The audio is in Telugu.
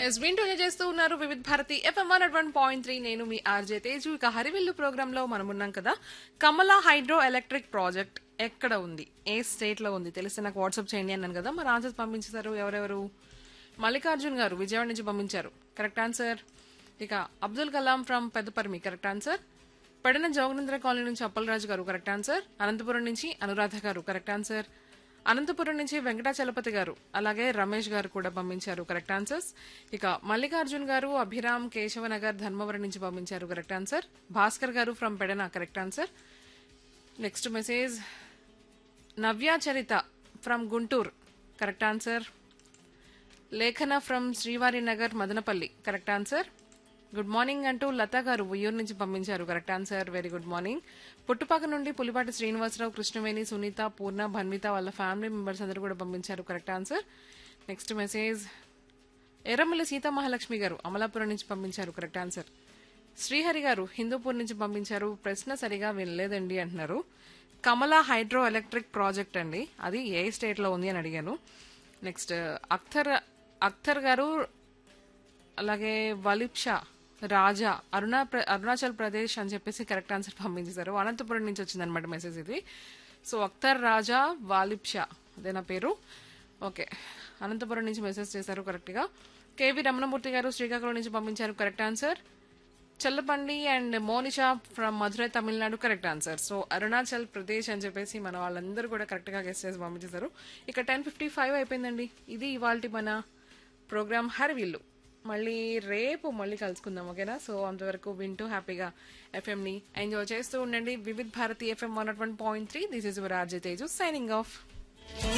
ఎస్ వింటూనే చేస్తూ ఉన్నారు Vividh Bharati FM one one point three నేను మీ ఆర్జే తేజు ఇక హరివిల్లు ప్రోగ్రామ్ లో మనం ఉన్నాం కదా కమలా హైడ్రో ఎలక్ట్రిక్ ప్రాజెక్ట్ ఎక్కడ ఉంది ఏ స్టేట్ లో ఉంది తెలిస్తే నాకు వాట్సాప్ చేయండి అన్నాను కదా మరి ఆన్సర్స్ పంపించారు ఎవరెవరు మల్లికార్జున్ గారు విజయవాడ నుంచి పంపించారు కరెక్ట్ ఆన్సర్ ఇక Abdul Kalam from Peddaparmi correct answer పడిన జోగనేంద్ర కాలనీ నుంచి అప్పలరాజు గారు కరెక్ట్ ఆన్సర్ అనంతపురం నుంచి అనురాధ గారు కరెక్ట్ ఆన్సర్ అనంతపురం నుంచి వెంకటాచలపతి గారు అలాగే రమేష్ గారు కూడా పంపించారు కరెక్ట్ ఆన్సర్స్ ఇక మల్లికార్జున్ గారు అభిరామ్ కేశవనగర్ ధర్మవరం నుంచి పంపించారు కరెక్ట్ ఆన్సర్ భాస్కర్ గారు from Pedana correct answer next message Navya Charita from Guntur correct answer Lekhana from Srivari Nagar Madanapalli correct answer good morning అంటూ లతా గారు ఉయ్యూరు నుంచి పంపించారు correct answer very good morning Puttupaka నుండి పులిపాటి శ్రీనివాసరావు కృష్ణవేణి సునీత పూర్ణ భన్విత వాళ్ళ ఫ్యామిలీ మెంబర్స్ అందరూ కూడా పంపించారు correct answer next message Erramalli Seethamahalakshmi గారు అమలాపురం నుంచి పంపించారు కరెక్ట్ ఆన్సర్ శ్రీహరి గారు హిందూపూర్ నుంచి పంపించారు ప్రశ్న సరిగా వినలేదండి అంటున్నారు కమలా హైడ్రో ఎలక్ట్రిక్ ప్రాజెక్ట్ అండి అది ఏ స్టేట్ లో ఉంది అని అడిగాను నెక్స్ట్ అఖ్తర్ అఖ్తర్ గారు అలాగే వలిప్ షా రాజా అరుణా ప్ర- అరుణాచల్ ప్రదేశ్ అని చెప్పేసి కరెక్ట్ ఆన్సర్ పంపించేశారు అనంతపురం నుంచి వచ్చిందనమాట మెసేజ్ ఇది సో అఖ్తర్ రాజా వాలిబ్ షా అదే నా పేరు ఓకే అనంతపురం నుంచి మెసేజ్ చేశారు కరెక్ట్గా కేవి రమణమూర్తి గారు శ్రీకాకుళం నుంచి పంపించారు correct answer Challabandi and Monisha from Madurai Tamil Nadu correct answer so Arunachal Pradesh అని చెప్పేసి మన వాళ్ళందరూ కూడా కరెక్ట్గా గెస్ట్ చేసి పంపించేశారు ఇక టెన్ ఫిఫ్టీ ఫైవ్ అయిపోయిందండి ఇది ఇవాళ మన ప్రోగ్రామ్ హరివిల్లు మళ్ళీ రేపు మళ్ళీ కలుసుకుందాం ఓకేనా సో అంతవరకు వింటూ హ్యాపీగా ఎఫ్ఎంని ఎంజాయ్ చేస్తూ ఉండండి Vividh Bharati FM one one point three this is your RJ Teju signing of